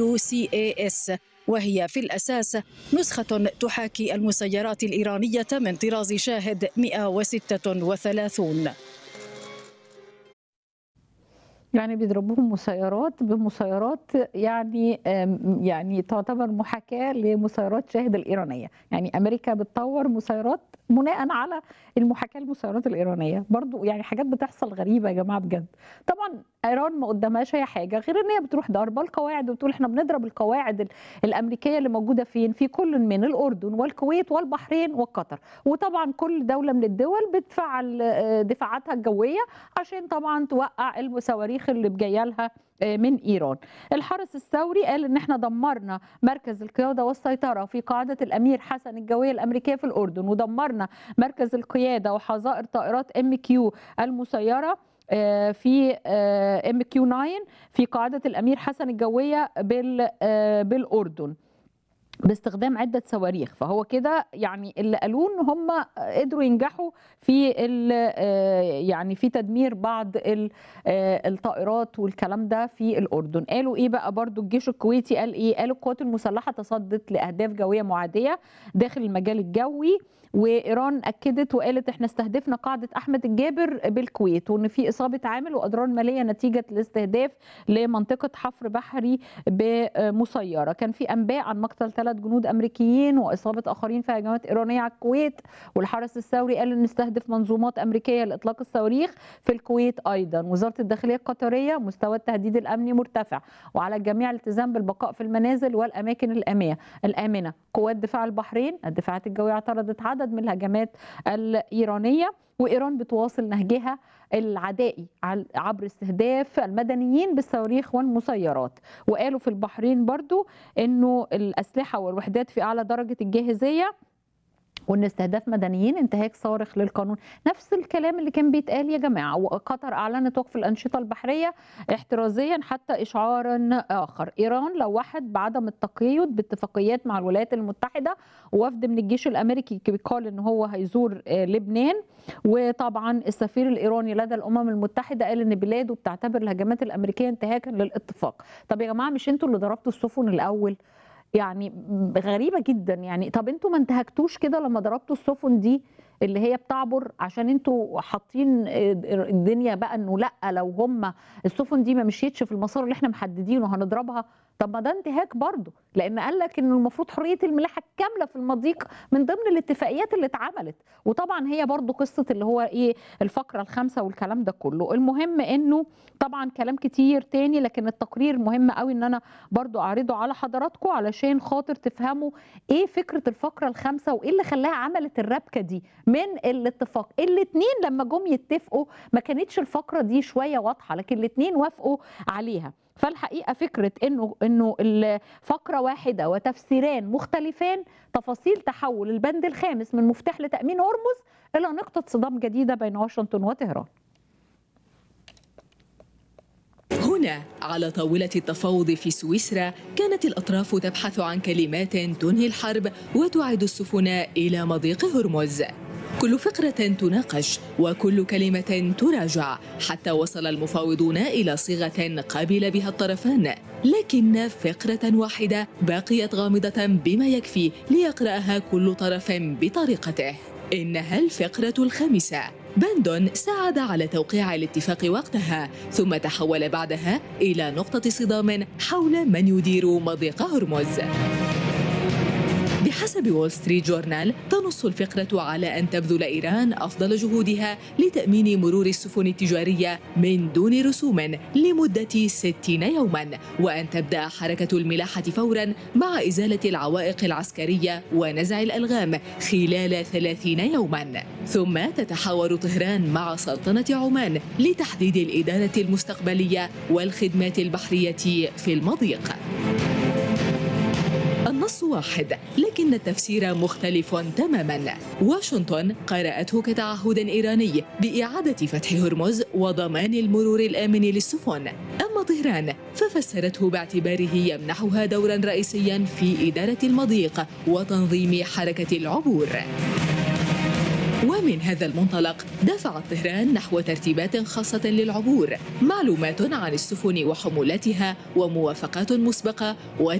WCAS وهي في الأساس نسخة تحاكي المسيرات الإيرانية من طراز شاهد 136 يعني بيضربوهم مسيرات بمسيرات يعني يعني تعتبر محاكاة لمسيرات شاهد الإيرانية يعني أمريكا بتطور مسيرات بناء على المحاكاة المسيرات الإيرانية برضو يعني حاجات بتحصل غريبة يا جماعة بجد طبعا ايران ما قدامهاش اي حاجه غير ان هي بتروح ضاربه القواعد وبتقول احنا بنضرب القواعد الامريكيه اللي موجوده فين في كل من الاردن والكويت والبحرين وقطر وطبعا كل دوله من الدول بتفعل دفاعاتها الجويه عشان طبعا توقع الصواريخ اللي جايه لها من ايران. الحرس الثوري قال ان احنا دمرنا مركز القياده والسيطره في قاعده الامير حسن الجويه الامريكيه في الاردن ودمرنا مركز القياده وحظائر طائرات ام كيو المسيره في ام كيو 9 في قاعده الامير حسن الجويه بالاردن باستخدام عده صواريخ فهو كده يعني اللي قالوه ان هم قدروا ينجحوا في يعني في تدمير بعض الطائرات والكلام ده في الاردن قالوا ايه بقى برضو الجيش الكويتي قال ايه قالوا القوات المسلحه تصدت لاهداف جويه معاديه داخل المجال الجوي وايران اكدت وقالت احنا استهدفنا قاعده احمد الجابر بالكويت وان في اصابه عامل واضرار ماليه نتيجه الاستهداف لمنطقه حفر بحري بمسيره كان في انباء عن مقتل ثلاث جنود امريكيين واصابه اخرين في هجمات ايرانيه على الكويت والحرس الثوري قال ان استهدف منظومات امريكيه لاطلاق الصواريخ في الكويت ايضا وزاره الداخليه القطريه مستوى التهديد الامني مرتفع وعلى الجميع الالتزام بالبقاء في المنازل والاماكن الامنه الامنه قوات دفاع البحرين الدفاعات الجويه اعترضت عدد من الهجمات الايرانيه وايران بتواصل نهجها العدائي عبر استهداف المدنيين بالصواريخ والمسيرات وقالوا في البحرين برضو انه الاسلحه والوحدات في اعلى درجه الجاهزيه وان استهداف مدنيين انتهاك صارخ للقانون نفس الكلام اللي كان بيتقال يا جماعه وقطر اعلنت وقف الانشطه البحريه احترازيا حتى اشعار اخر ايران لوحت بعدم التقيد باتفاقيات مع الولايات المتحده ووفد من الجيش الامريكي بيقال ان هو هيزور لبنان وطبعا السفير الايراني لدى الامم المتحده قال ان بلاده بتعتبر الهجمات الامريكيه انتهاكا للاتفاق طب يا جماعه مش انتوا اللي ضربتوا السفن الاول يعني غريبه جدا يعني طب انتوا ما انتهكتوش كده لما ضربتوا السفن دي اللي هي بتعبر عشان انتوا حاطين الدنيا بقى انه لا لو هم السفن دي ما مشيتش في المسار اللي احنا محددينه هنضربها طب ما ده انتهاك برضه لان قال لك ان المفروض حريه الملاحه الكامله في المضيق من ضمن الاتفاقيات اللي اتعملت وطبعا هي برضه قصه اللي هو ايه الفقره الخامسه والكلام ده كله المهم انه طبعا كلام كتير تاني لكن التقرير مهم قوي ان انا برضه اعرضه على حضراتكم علشان خاطر تفهموا ايه فكره الفقره الخامسه وايه اللي خلاها عملت الربكه دي من الاتفاق الاثنين لما جم يتفقوا ما كانتش الفقره دي شويه واضحه لكن الاثنين وافقوا عليها فالحقيقه فكره انه انه الفقره واحده وتفسيران مختلفان تفاصيل تحول البند الخامس من مفتاح لتامين هرمز الى نقطه صدام جديده بين واشنطن وطهران. هنا على طاولة التفاوض في سويسرا كانت الأطراف تبحث عن كلمات تنهي الحرب وتعيد السفن إلى مضيق هرمز كل فقرة تناقش وكل كلمة تراجع حتى وصل المفاوضون إلى صيغة قبل بها الطرفان لكن فقرة واحدة بقيت غامضة بما يكفي ليقرأها كل طرف بطريقته إنها الفقرة الخامسة بند ساعد على توقيع الاتفاق وقتها ثم تحول بعدها إلى نقطة صدام حول من يدير مضيق هرمز بحسب وول ستريت جورنال تنص الفقرة على أن تبذل إيران أفضل جهودها لتأمين مرور السفن التجارية من دون رسوم لمدة 60 يوما وأن تبدأ حركة الملاحة فورا مع إزالة العوائق العسكرية ونزع الألغام خلال 30 يوما ثم تتحاور طهران مع سلطنة عمان لتحديد الإدارة المستقبلية والخدمات البحرية في المضيق النص واحد لكن التفسير مختلف تماما واشنطن قرأته كتعهد إيراني بإعادة فتح هرمز وضمان المرور الآمن للسفن أما طهران ففسرته باعتباره يمنحها دورا رئيسيا في إدارة المضيق وتنظيم حركة العبور ومن هذا المنطلق دفعت طهران نحو ترتيبات خاصة للعبور معلومات عن السفن وحمولتها وموافقات مسبقة